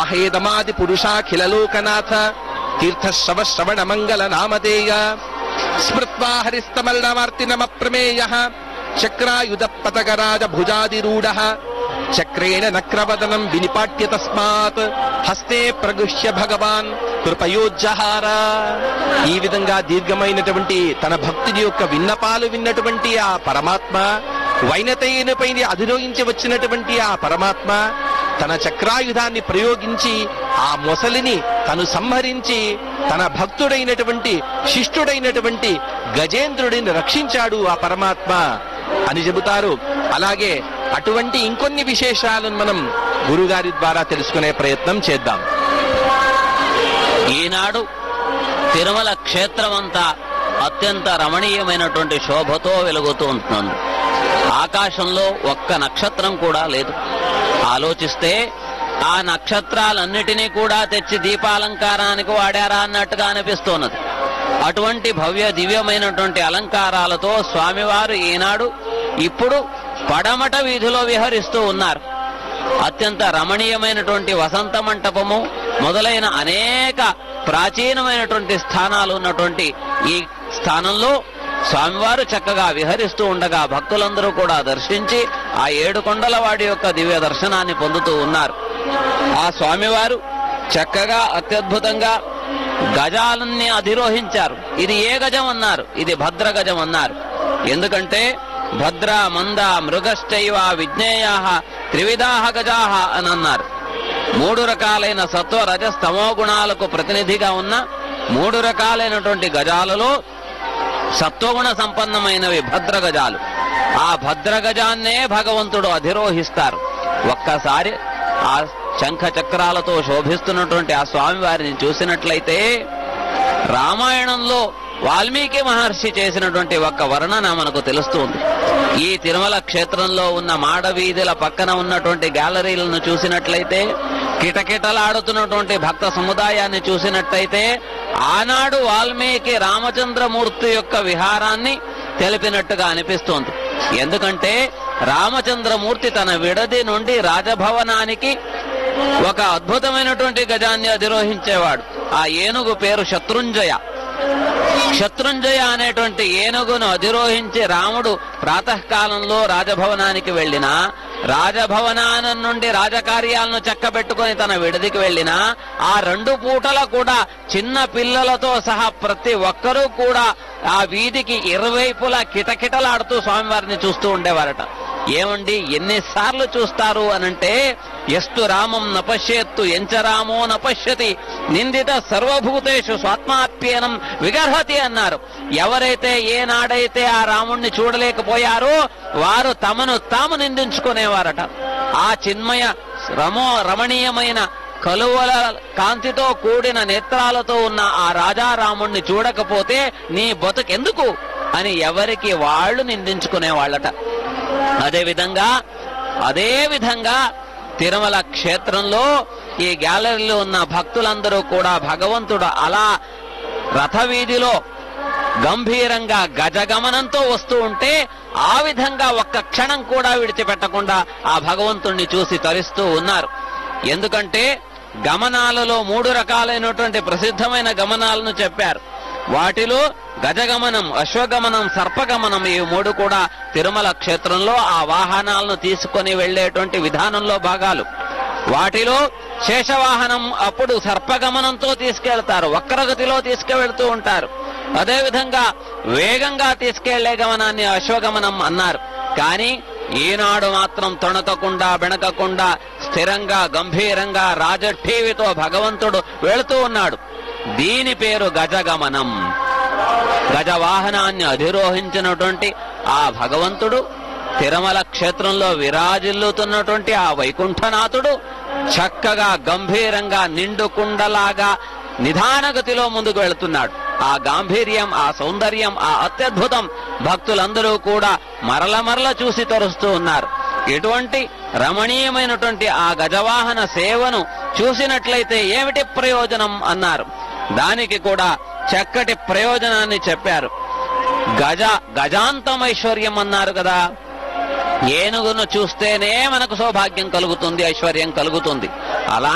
హేదమాది పురుషాఖిల లోకనాథ తీర్థ శ్రవ శ్రవణ మంగళ నామధేయ స్మృత్వా హరిస్తమర్ణమార్తినమ ప్రమేయ చక్రాయుధ పతకరాజ భుజాదిరూఢ చక్రేణ నక్రవదనం వినిపాట్య తస్మాత్ హస్తే ప్రగృహ్య భగవాన్ కృపయోజ్జహార ఈ విధంగా దీర్ఘమైనటువంటి తన భక్తుని యొక్క విన్నపాలు విన్నటువంటి ఆ పరమాత్మ వైనతయ్యనిపై అధిరోహించి వచ్చినటువంటి ఆ పరమాత్మ తన చక్రాయుధాన్ని ప్రయోగించి ఆ మొసలిని తను సంహరించి తన భక్తుడైనటువంటి శిష్టుడైనటువంటి గజేంద్రుడిని రక్షించాడు ఆ పరమాత్మ అని చెబుతారు అలాగే అటువంటి ఇంకొన్ని విశేషాలను మనం గురుగారి ద్వారా తెలుసుకునే ప్రయత్నం చేద్దాం ఈనాడు తిరుమల క్షేత్రమంతా అత్యంత రమణీయమైనటువంటి శోభతో వెలుగుతూ ఉంటుంది ఆకాశంలో ఒక్క నక్షత్రం కూడా లేదు ఆలోచిస్తే ఆ నక్షత్రాలన్నిటినీ కూడా తెచ్చి దీపాలంకారానికి వాడారా అన్నట్టుగా అనిపిస్తున్నది అటువంటి భవ్య దివ్యమైనటువంటి అలంకారాలతో స్వామివారు ఈనాడు ఇప్పుడు పడమట వీధిలో విహరిస్తూ ఉన్నారు అత్యంత రమణీయమైనటువంటి వసంత మంటపము మొదలైన అనేక ప్రాచీనమైనటువంటి స్థానాలు ఉన్నటువంటి ఈ స్థానంలో స్వామివారు చక్కగా విహరిస్తూ ఉండగా భక్తులందరూ కూడా దర్శించి ఆ ఏడు కొండల వాడి యొక్క దివ్య దర్శనాన్ని పొందుతూ ఉన్నారు ఆ స్వామివారు చక్కగా అత్యద్భుతంగా గజాలన్నీ అధిరోహించారు ఇది ఏ గజం అన్నారు ఇది భద్ర గజం అన్నారు ఎందుకంటే భద్ర మంద మృగశ్చైవ విజ్ఞేయా త్రివిధాహ గజాహ అని అన్నారు మూడు రకాలైన సత్వ రజ స్తమో గుణాలకు ప్రతినిధిగా ఉన్న మూడు రకాలైనటువంటి గజాలలో సత్వగుణ సంపన్నమైనవి భద్ర గజాలు ఆ భద్ర గజాన్నే భగవంతుడు అధిరోహిస్తారు ఒక్కసారి ఆ శంఖ చక్రాలతో శోభిస్తున్నటువంటి ఆ స్వామివారిని చూసినట్లయితే రామాయణంలో వాల్మీకి మహర్షి చేసినటువంటి ఒక్క వర్ణన మనకు తెలుస్తుంది ఈ తిరుమల క్షేత్రంలో ఉన్న మాడవీధుల పక్కన ఉన్నటువంటి గ్యాలరీలను చూసినట్లయితే కిటకిటలాడుతున్నటువంటి భక్త సముదాయాన్ని చూసినట్లయితే ఆనాడు వాల్మీకి రామచంద్రమూర్తి యొక్క విహారాన్ని తెలిపినట్టుగా అనిపిస్తోంది ఎందుకంటే రామచంద్రమూర్తి తన విడది నుండి రాజభవనానికి ఒక అద్భుతమైనటువంటి గజాన్ని అధిరోహించేవాడు ఆ ఏనుగు పేరు శత్రుంజయ శత్రుంజయ అనేటువంటి ఏనుగును అధిరోహించి రాముడు ప్రాతకాలంలో రాజభవనానికి వెళ్ళిన రాజభవనానం నుండి రాజకార్యాలను చక్కబెట్టుకొని తన విడిదికి వెళ్ళిన ఆ రెండు పూటల కూడా చిన్న పిల్లలతో సహా ప్రతి ఒక్కరూ కూడా ఆ వీధికి ఇరువైపులా కిటకిటలాడుతూ స్వామివారిని చూస్తూ ఉండేవారట ఏమండి ఎన్నిసార్లు చూస్తారు అనంటే ఎస్తు రామం నపశ్యత్తు ఎంచ రామో నపశ్యతి నిందిత సర్వభూతేషు స్వాత్మాప్యనం విగర్హతి అన్నారు ఎవరైతే ఏనాడైతే ఆ రాముణ్ణి చూడలేకపోయారో వారు తమను తాము నిందించుకునేవారట ఆ చిన్మయ రమో రమణీయమైన కలువల కాంతితో కూడిన నేత్రాలతో ఉన్న ఆ రాజారాముణ్ణి చూడకపోతే నీ బతుకెందుకు అని ఎవరికి వాళ్ళు నిందించుకునేవాళ్ళట అదే విధంగా అదే విధంగా తిరుమల క్షేత్రంలో ఈ గ్యాలరీలో ఉన్న భక్తులందరూ కూడా భగవంతుడు అలా రథవీధిలో గంభీరంగా గజగమనంతో వస్తూ ఉంటే ఆ విధంగా ఒక్క క్షణం కూడా విడిచిపెట్టకుండా ఆ భగవంతుణ్ణి చూసి తరిస్తూ ఉన్నారు ఎందుకంటే గమనాలలో మూడు రకాలైనటువంటి ప్రసిద్ధమైన గమనాలను చెప్పారు వాటిలో గజగమనం అశ్వగమనం సర్పగమనం ఈ మూడు కూడా తిరుమల క్షేత్రంలో ఆ వాహనాలను తీసుకొని వెళ్లేటువంటి విధానంలో భాగాలు వాటిలో శేషవాహనం అప్పుడు సర్పగమనంతో తీసుకెళ్తారు వక్రగతిలో తీసుకువెళ్తూ ఉంటారు అదేవిధంగా వేగంగా తీసుకెళ్లే గమనాన్ని అశ్వగమనం అన్నారు కానీ ఈనాడు మాత్రం తొణకకుండా బెణకకుండా స్థిరంగా గంభీరంగా రాజఠీవితో భగవంతుడు వెళుతూ ఉన్నాడు దీని పేరు గజగమనం గజవాహనాన్ని అధిరోహించినటువంటి ఆ భగవంతుడు తిరుమల క్షేత్రంలో విరాజిల్లుతున్నటువంటి ఆ వైకుంఠనాథుడు చక్కగా గంభీరంగా నిండుకుండలాగా నిదానగతిలో ముందుకు వెళుతున్నాడు ఆ గాంభీర్యం ఆ సౌందర్యం ఆ అత్యద్భుతం భక్తులందరూ కూడా మరల మరల చూసి తరుస్తూ ఉన్నారు ఎటువంటి రమణీయమైనటువంటి ఆ గజవాహన సేవను చూసినట్లయితే ఏమిటి ప్రయోజనం అన్నారు దానికి కూడా చక్కటి ప్రయోజనాన్ని చెప్పారు గజ గజాంతమైశ్వర్యం అన్నారు కదా ఏనుగును చూస్తేనే మనకు సౌభాగ్యం కలుగుతుంది ఐశ్వర్యం కలుగుతుంది అలా